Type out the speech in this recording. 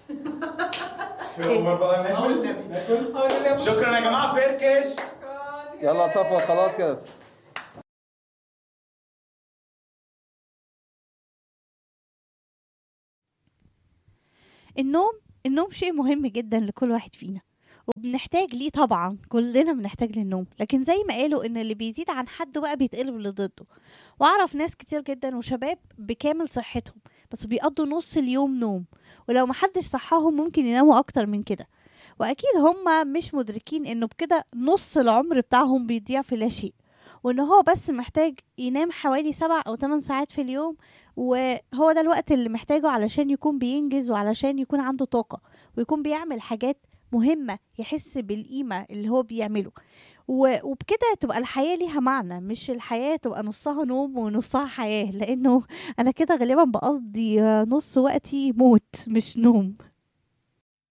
في عمر بقى أو ناكل النبي. ناكل هو اللي بياخد- شكرا يا جماعه فركش يلا صفوة خلاص كده النوم النوم شيء مهم جدا لكل واحد فينا وبنحتاج ليه طبعا كلنا بنحتاج للنوم لكن زي ما قالوا ان اللي بيزيد عن حده بقى بيتقلب لضده واعرف ناس كتير جدا وشباب بكامل صحتهم بس بيقضوا نص اليوم نوم ولو محدش صحاهم ممكن يناموا اكتر من كده واكيد هم مش مدركين انه بكده نص العمر بتاعهم بيضيع في لا شيء وان هو بس محتاج ينام حوالي سبع او ثمان ساعات في اليوم وهو ده الوقت اللي محتاجه علشان يكون بينجز وعلشان يكون عنده طاقة ويكون بيعمل حاجات مهمة يحس بالقيمة اللي هو بيعمله و- وبكده تبقى الحياة ليها معنى مش الحياة تبقى نصها نوم ونصها حياة لأنه أنا كده غالبا بقضي آه، نص وقتي موت مش نوم